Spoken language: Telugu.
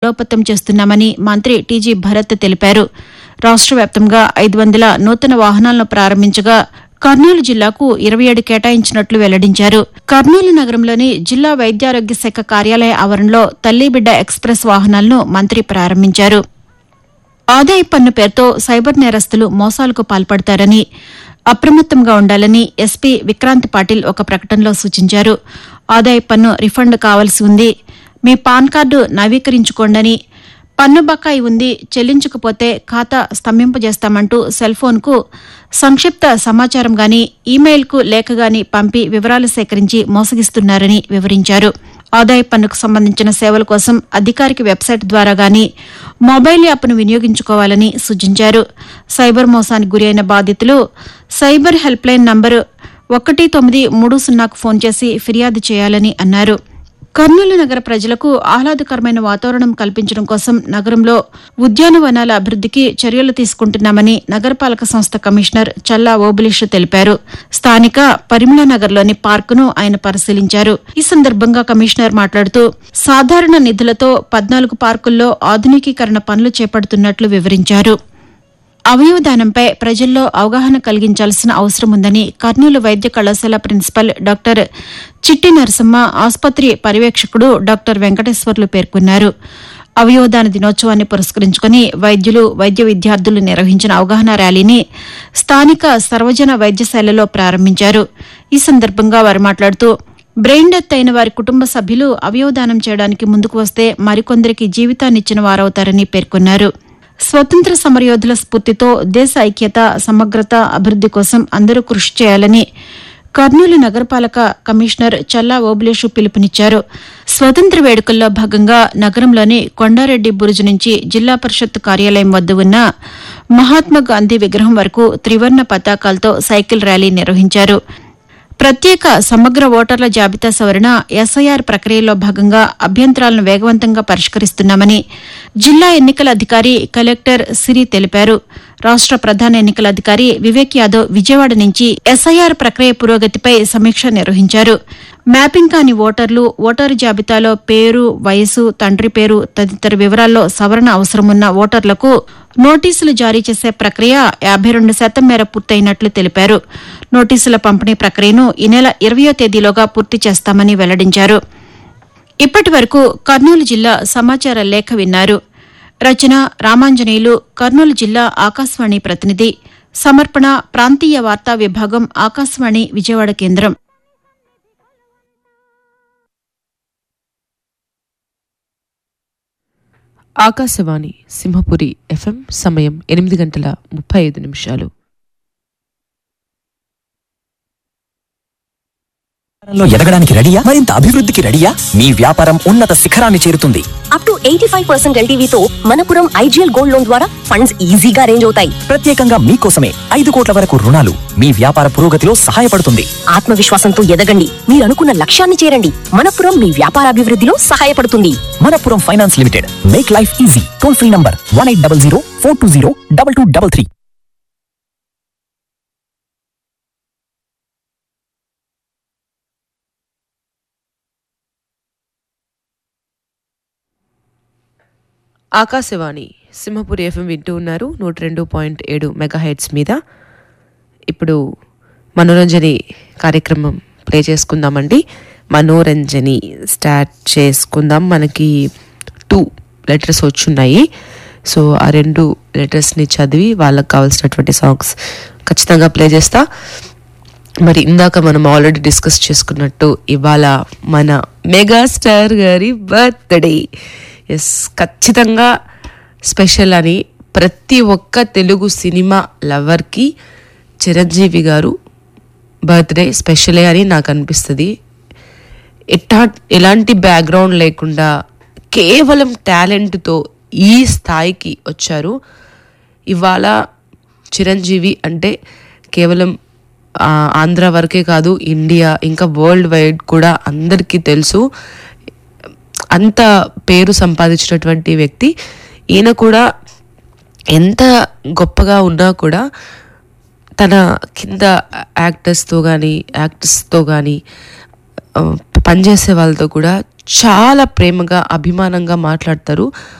బలోపేతం చేస్తున్నామని మంత్రి టీజీ భరత్ తెలిపారు రాష్ట్ర వ్యాప్తంగా ఐదు వందల నూతన వాహనాలను ప్రారంభించగా కర్నూలు జిల్లాకు ఇరవై ఏడు కేటాయించినట్లు వెల్లడించారు కర్నూలు నగరంలోని జిల్లా వైద్యారోగ్య శాఖ కార్యాలయ ఆవరణలో తల్లిబిడ్డ ఎక్స్ప్రెస్ వాహనాలను మంత్రి ప్రారంభించారు ఆదాయ పన్ను పేరుతో సైబర్ నేరస్తులు మోసాలకు పాల్పడతారని అప్రమత్తంగా ఉండాలని ఎస్పీ విక్రాంత్ పాటిల్ ఒక ప్రకటనలో సూచించారు ఆదాయ పన్ను రిఫండ్ కావాల్సి ఉంది మీ పాన్ కార్డు నవీకరించుకోండని పన్ను బకాయి ఉంది చెల్లించకపోతే ఖాతా స్తంభింపజేస్తామంటూ సెల్ ఫోన్కు సంక్షిప్త సమాచారం గాని ఈమెయిల్కు లేఖ గాని పంపి వివరాలు సేకరించి మోసగిస్తున్నారని వివరించారు ఆదాయ పన్నుకు సంబంధించిన సేవల కోసం అధికారిక వెబ్సైట్ ద్వారా గాని మొబైల్ యాప్ను వినియోగించుకోవాలని సూచించారు సైబర్ మోసానికి గురైన బాధితులు సైబర్ హెల్ప్ లైన్ నంబరు ఒకటి తొమ్మిది మూడు సున్నాకు ఫోన్ చేసి ఫిర్యాదు చేయాలని అన్నారు కర్నూలు నగర ప్రజలకు ఆహ్లాదకరమైన వాతావరణం కల్పించడం కోసం నగరంలో ఉద్యానవనాల అభివృద్దికి చర్యలు తీసుకుంటున్నామని నగరపాలక సంస్థ కమిషనర్ చల్లా ఓబులిష్ తెలిపారు స్థానిక పరిమళ నగర్లోని పార్కును ఆయన పరిశీలించారు ఈ సందర్భంగా కమిషనర్ మాట్లాడుతూ సాధారణ నిధులతో పద్నాలుగు పార్కుల్లో ఆధునికీకరణ పనులు చేపడుతున్నట్లు వివరించారు అవయవదానంపై ప్రజల్లో అవగాహన కలిగించాల్సిన అవసరం ఉందని కర్నూలు వైద్య కళాశాల ప్రిన్సిపల్ డాక్టర్ చిట్టి నరసమ్మ ఆసుపత్రి పర్యవేక్షకుడు డాక్టర్ వెంకటేశ్వర్లు పేర్కొన్నారు అవయవదాన దినోత్సవాన్ని పురస్కరించుకుని వైద్యులు వైద్య విద్యార్థులు నిర్వహించిన అవగాహన ర్యాలీని స్థానిక సర్వజన వైద్యశాలలో ప్రారంభించారు ఈ సందర్భంగా వారు మాట్లాడుతూ బ్రెయిన్ డెత్ అయిన వారి కుటుంబ సభ్యులు అవయవదానం చేయడానికి ముందుకు వస్తే మరికొందరికి జీవితాన్నిచ్చిన వారవుతారని పేర్కొన్నారు స్వతంత్ర సమరయోధుల స్ఫూర్తితో దేశ ఐక్యత సమగ్రత అభివృద్ది కోసం అందరూ కృషి చేయాలని కర్నూలు నగరపాలక కమిషనర్ చల్లా ఓబులేషు పిలుపునిచ్చారు స్వతంత్ర వేడుకల్లో భాగంగా నగరంలోని కొండారెడ్డి బురుజు నుంచి జిల్లా పరిషత్ కార్యాలయం వద్ద ఉన్న మహాత్మా గాంధీ విగ్రహం వరకు త్రివర్ణ పతాకాలతో సైకిల్ ర్యాలీ నిర్వహించారు ప్రత్యేక సమగ్ర ఓటర్ల జాబితా సవరణ ఎస్ఐఆర్ ప్రక్రియలో భాగంగా అభ్యంతరాలను వేగవంతంగా పరిష్కరిస్తున్నామని జిల్లా ఎన్నికల అధికారి కలెక్టర్ సిరి తెలిపారు రాష్ట ప్రధాన ఎన్నికల అధికారి వివేక్ యాదవ్ విజయవాడ నుంచి ఎస్ఐఆర్ ప్రక్రియ పురోగతిపై సమీక్ష నిర్వహించారు మ్యాపింగ్ కాని ఓటర్లు ఓటరు జాబితాలో పేరు వయసు తండ్రి పేరు తదితర వివరాల్లో సవరణ అవసరమున్న ఓటర్లకు నోటీసులు జారీ చేసే ప్రక్రియ యాబై రెండు శాతం మేర పూర్తయినట్లు తెలిపారు నోటీసుల పంపిణీ ప్రక్రియను ఈ నెల ఇరవయో తేదీలోగా పూర్తి చేస్తామని వెల్లడించారు ఇప్పటి వరకు కర్నూలు జిల్లా సమాచార లేఖ విన్నారు రచన రామాంజనేయులు కర్నూలు జిల్లా ఆకాశవాణి ప్రతినిధి సమర్పణ ప్రాంతీయ వార్తా విభాగం ఆకాశవాణి విజయవాడ కేంద్రం ఆకాశవాణి సింహపురి ఎఫ్ఎం సమయం ఎనిమిది గంటల ముప్పై ఐదు నిమిషాలు వ్యాపారంలో ఎదగడానికి రెడీయా మరింత అభివృద్ధికి రెడీయా మీ వ్యాపారం ఉన్నత శిఖరాన్ని చేరుతుంది up to eighty five percent ఎల్టీవీతో మనపురం ఐజీఎల్ గోల్డ్ లోన్ ద్వారా ఫండ్స్ ఈజీగా అరేంజ్ అవుతాయి ప్రత్యేకంగా మీకోసమే ఐదు కోట్ల వరకు రుణాలు మీ వ్యాపార పురోగతిలో సహాయపడుతుంది ఆత్మవిశ్వాసంతో ఎదగండి మీరు అనుకున్న లక్ష్యాన్ని చేరండి మనపురం మీ వ్యాపారాభివృద్ధిలో సహాయపడుతుంది Manappuram finance limited make life easy toll free number one eight double zero four two zero double two double three Akashvani Simhapuri FM వింటూ ఉన్నారు నూట రెండు పాయింట్ ఏడు మెగా హెడ్స్ మీద ఇప్పుడు మనోరంజని కార్యక్రమం ప్లే చేసుకుందామండి మనోరంజని స్టార్ట్ చేసుకుందాం మనకి టూ లెటర్స్ వచ్చున్నాయి సో ఆ రెండు లెటర్స్ని చదివి వాళ్ళకి కావాల్సినటువంటి సాంగ్స్ ఖచ్చితంగా ప్లే చేస్తా మరి ఇందాక మనం ఆల్రెడీ డిస్కస్ చేసుకున్నట్టు ఇవాళ మన మెగాస్టార్ గారి బర్త్డే ఎస్ ఖచ్చితంగా స్పెషల్ అని ప్రతి ఒక్క తెలుగు సినిమా లవర్కి చిరంజీవి గారు బర్త్డే స్పెషలే అని నాకు అనిపిస్తుంది ఎట్టా ఎలాంటి బ్యాక్గ్రౌండ్ లేకుండా కేవలం టాలెంట్తో ఈ స్థాయికి వచ్చారు ఇవాళ చిరంజీవి అంటే కేవలం ఆ, ఆంధ్ర వరకే కాదు ఇండియా ఇంకా వరల్డ్ వైడ్ కూడా అందరికీ తెలుసు అంత పేరు సంపాదించినటువంటి వ్యక్తి ఈయన కూడా ఎంత గొప్పగా ఉన్నా కూడా తన కింద యాక్టర్స్తో కానీ యాక్టర్స్తో కానీ పనిచేసే వాళ్ళతో కూడా చాలా ప్రేమగా అభిమానంగా మాట్లాడతారు